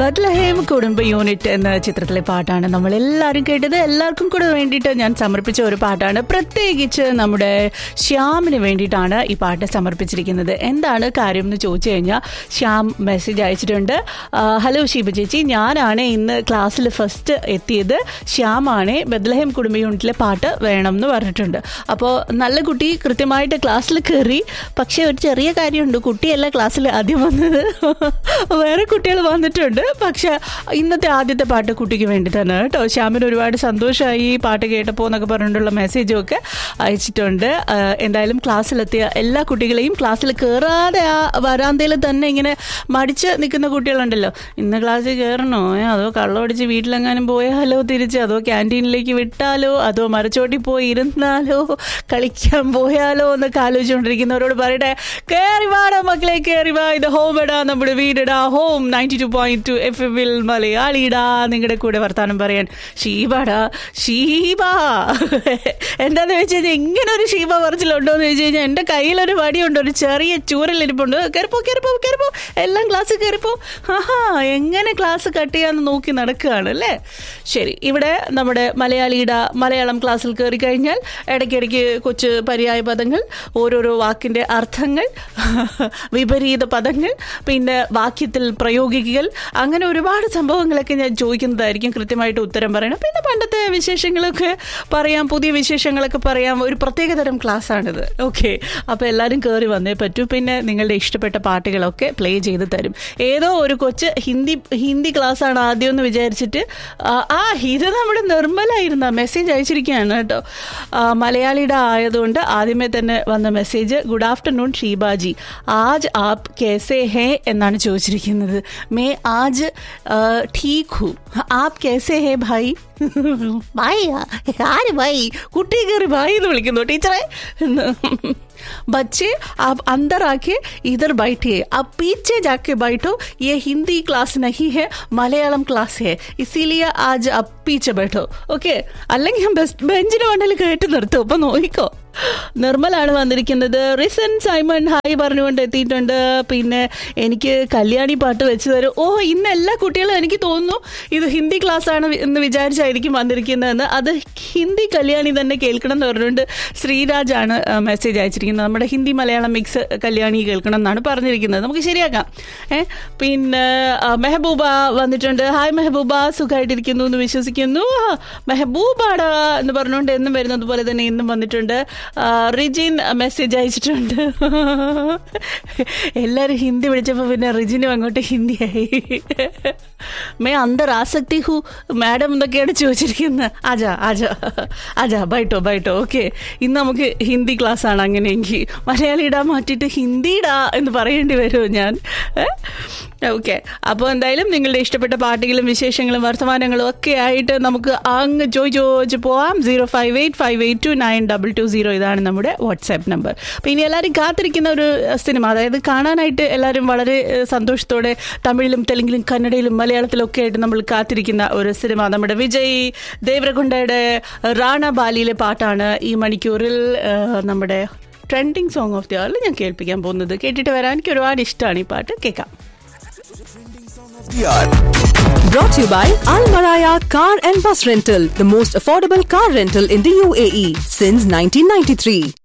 ബദ്ലഹേം കുടുംബ യൂണിറ്റ് എന്ന ചിത്രത്തിലെ പാട്ടാണ് നമ്മൾ എല്ലാവരും കേട്ടത് എല്ലാവർക്കും കൂടെ വേണ്ടിയിട്ട് ഞാൻ സമർപ്പിച്ച ഒരു പാട്ടാണ് പ്രത്യേകിച്ച് നമ്മുടെ ശ്യാമിന് വേണ്ടിയിട്ടാണ് ഈ പാട്ട് സമർപ്പിച്ചിരിക്കുന്നത് എന്താണ് കാര്യം എന്ന് ചോദിച്ചു കഴിഞ്ഞാൽ ശ്യാം മെസ്സേജ് അയച്ചിട്ടുണ്ട് ആ, ഹലോ ശിവ ചേച്ചി ഞാനാണ് ഇന്ന് ക്ലാസ്സിൽ ഫസ്റ്റ് എത്തിയത് ശ്യാമാണ് ബദ്ലഹേം കുടുംബ യൂണിറ്റിലെ പാട്ട് വേണം എന്ന് പറഞ്ഞിട്ടുണ്ട് അപ്പോൾ നല്ല കുട്ടി കൃത്യമായിട്ട് ക്ലാസ്സിൽ കയറി പക്ഷേ ഒരു ചെറിയ കാര്യമുണ്ട് കുട്ടിയല്ല ക്ലാസ്സിൽ ആദ്യം വന്നത് വേറെ കുട്ടികൾ വന്നിട്ടുണ്ട് പക്ഷെ ഇന്നത്തെ ആദ്യത്തെ പാട്ട് കുട്ടിക്ക് വേണ്ടി തന്നെ കേട്ടോ ശ്യാമിന് ഒരുപാട് സന്തോഷമായി ഈ പാട്ട് കേട്ടപ്പോൾ എന്നൊക്കെ പറഞ്ഞിട്ടുള്ള മെസ്സേജും ഒക്കെ അയച്ചിട്ടുണ്ട് ആ, എന്തായാലും ക്ലാസ്സിലെത്തിയ എല്ലാ കുട്ടികളെയും ക്ലാസ്സിൽ കയറാതെ ആ വരാന്തയിൽ തന്നെ ഇങ്ങനെ മടിച്ച് നിൽക്കുന്ന കുട്ടികളുണ്ടല്ലോ ഇന്ന് ക്ലാസ്സിൽ കയറണോ ഏ, അതോ കള്ളമടിച്ച് വീട്ടിലെങ്ങാനും പോയാലോ തിരിച്ച് അതോ ക്യാൻറ്റീനിലേക്ക് വിട്ടാലോ അതോ മരച്ചോട്ടി പോയി ഇരുന്നാലോ കളിക്കാൻ പോയാലോ എന്നൊക്കെ ആലോചിച്ചുകൊണ്ടിരിക്കുന്നവരോട് പറയട്ടെ കയറി വാടാ മക്കളെ കയറി വാ ഇത് ഹോം ഇടാ നമ്മുടെ വീടിടാ home ninety two point two F എമ്മിൽ മലയാളിടാ നിങ്ങളുടെ കൂടെ വർത്താനം പറയാൻ ഷീബാടാ ഷീബ എന്താന്ന് വെച്ച് കഴിഞ്ഞാൽ ഇങ്ങനെ ഒരു ഷീബ പറച്ചിലുണ്ടോ എന്ന് വെച്ച് കഴിഞ്ഞാൽ എൻ്റെ കയ്യിലൊരു വടിയുണ്ട് ഒരു ചെറിയ ചൂരലിരിപ്പുണ്ട് കയറിപ്പോ കയറിപ്പോ കയറിപ്പോ എല്ലാം ക്ലാസ് കയറിപ്പോ ആഹാ എങ്ങനെ ക്ലാസ് കട്ട് ചെയ്യാന്ന് നോക്കി നടക്കുകയാണ് അല്ലേ ശരി ഇവിടെ നമ്മുടെ മലയാളിയുടെ മലയാളം ക്ലാസ്സിൽ കയറി കഴിഞ്ഞാൽ ഇടയ്ക്കിടയ്ക്ക് കൊച്ചു പര്യായ പദങ്ങൾ ഓരോരോ വാക്കിൻ്റെ അർത്ഥങ്ങൾ വിപരീത പദങ്ങൾ പിന്നെ വാക്യത്തിൽ പ്രയോഗിക്കൽ അങ്ങനെ ഒരുപാട് സംഭവങ്ങളൊക്കെ ഞാൻ ചോദിക്കുന്നതായിരിക്കും കൃത്യമായിട്ട് ഉത്തരം പറയണം പിന്നെ പണ്ടത്തെ വിശേഷങ്ങളൊക്കെ പറയാം പുതിയ വിശേഷങ്ങളൊക്കെ പറയാം ഒരു പ്രത്യേകതരം ക്ലാസ്സാണിത് ഓക്കെ അപ്പോൾ എല്ലാവരും കയറി വന്നേ പറ്റൂ പിന്നെ നിങ്ങളുടെ ഇഷ്ടപ്പെട്ട പാട്ടുകളൊക്കെ പ്ലേ ചെയ്ത് തരും ഏതോ ഒരു കൊച്ച് ഹിന്ദി ഹിന്ദി ക്ലാസ്സാണ് ആദ്യം എന്ന് വിചാരിച്ചിട്ട് ആ, ആ ഇത് നമ്മുടെ നിർമ്മലായിരുന്ന മെസ്സേജ് അയച്ചിരിക്കുകയാണ് കേട്ടോ ആ, മലയാളിയുടെ ആയതുകൊണ്ട് ആദ്യമേ തന്നെ വന്ന മെസ്സേജ് ഗുഡ് ആഫ്റ്റർനൂൺ ഷീബാജി ആജ് ആപ് കേസെ ഹേ എന്നാണ് ചോദിച്ചിരിക്കുന്നത് മേ ആജ് ആ, ठीक हूँ आप कैसे है भाई ഭായി ആര് ഭായി കുട്ടി കയറി ഭായി എന്ന് വിളിക്കുന്നു ടീച്ചറെ बच्चे आप अंदर आके इधर बैठिए अब पीछे जाके बैठो ये हिंदी क्लास नहीं है मलयालम क्लास है इसीलिए आज आप पीछे बैठो ഓക്കെ അല്ലെങ്കിൽ ഞാൻ ബെസ്റ്റ് ബെഞ്ചിന് വേണ്ടതിൽ കേട്ട് നിർത്തും അപ്പൊ നോക്കിക്കോ നിർമ്മലാണ് വന്നിരിക്കുന്നത് റിസൻ സൈമൺ ഹായ് പറഞ്ഞുകൊണ്ട് എത്തിയിട്ടുണ്ട് പിന്നെ എനിക്ക് കല്യാണി പാട്ട് വെച്ച് തരും ഓ ഇന്ന് എല്ലാ കുട്ടികളും എനിക്ക് തോന്നുന്നു ഇത് ഹിന്ദി ക്ലാസ് ആണ് എന്ന് വിചാരിച്ചായിരിക്കും വന്നിരിക്കുന്നതെന്ന് അത് ഹിന്ദി കല്യാണി തന്നെ കേൾക്കണം എന്ന് പറഞ്ഞുകൊണ്ട് ശ്രീരാജാണ് മെസ്സേജ് അയച്ചിരിക്കുന്നത് നമ്മുടെ ഹിന്ദി മലയാളം മിക്സ് കല്യാണി കേൾക്കണം എന്നാണ് പറഞ്ഞിരിക്കുന്നത് നമുക്ക് ശരിയാക്കാം ഏ പിന്നെ ആ, മെഹബൂബ വന്നിട്ടുണ്ട് ഹായ് മെഹബൂബ സുഖമായിട്ടിരിക്കുന്നു എന്ന് വിശ്വസിക്കുന്നു ആ, മെഹബൂബാടാ എന്ന് പറഞ്ഞുകൊണ്ട് എന്നും വരുന്നത് പോലെ തന്നെ ഇന്നും വന്നിട്ടുണ്ട് ആ, റിജിൻ മെസ്സേജ് അയച്ചിട്ടുണ്ട് എല്ലാവരും ഹിന്ദി വിളിച്ചപ്പോൾ പിന്നെ റിജിനും അങ്ങോട്ട് ഹിന്ദിയായി മേ അന്തർ ആസക്തി ഹു മാഡം എന്നൊക്കെയാണ് ചോദിച്ചിരിക്കുന്നത് ആജാ ആജാ ആജാ ബൈട്ടോ ബൈട്ടോ ഓക്കെ ഇന്ന് നമുക്ക് ഹിന്ദി ക്ലാസ് ആണ് അങ്ങനെയെങ്കിൽ മലയാളി ഇടാൻ മാറ്റിയിട്ട് ഹിന്ദി ഇടാ എന്ന് പറയേണ്ടി വരുമോ ഞാൻ ഓക്കെ അപ്പോൾ എന്തായാലും നിങ്ങളുടെ ഇഷ്ടപ്പെട്ട പാട്ടുകളും വിശേഷങ്ങളും വർത്തമാനങ്ങളും ഒക്കെ ആയിട്ട് നമുക്ക് അങ്ങ് ചോദിച്ച് ചോദിച്ച് പോവാം zero five eight five eight two nine double two zero ഇതാണ് നമ്മുടെ വാട്സാപ്പ് നമ്പർ അപ്പോൾ ഇനി എല്ലാവരും കാത്തിരിക്കുന്ന ഒരു സിനിമ അതായത് കാണാനായിട്ട് എല്ലാവരും വളരെ ഏഹ്, സന്തോഷത്തോടെ തമിഴിലും തെലുങ്കിലും കന്നഡയിലും മലയാളത്തിലും ഒക്കെ ആയിട്ട് നമ്മൾ കാത്തിരിക്കുന്ന ഒരു സിനിമ നമ്മുടെ വിജയ് ദേവരകൊണ്ടയുടെ റാണ ബാലിയിലെ പാട്ടാണ് ഈ മണിക്കൂറിൽ ഏഹ്, നമ്മുടെ ട്രെൻഡിങ് സോങ് ഓഫ് ദി ആറിൽ ഞാൻ കേൾപ്പിക്കാൻ പോകുന്നത് കേട്ടിട്ട് വരാൻ എനിക്ക് ഒരുപാട് ഇഷ്ടമാണ് ഈ പാട്ട് കേൾക്കാം Yeah. Brought to you by Al Maraya Car and Bus Rental, the most affordable car rental in the UAE since 1993.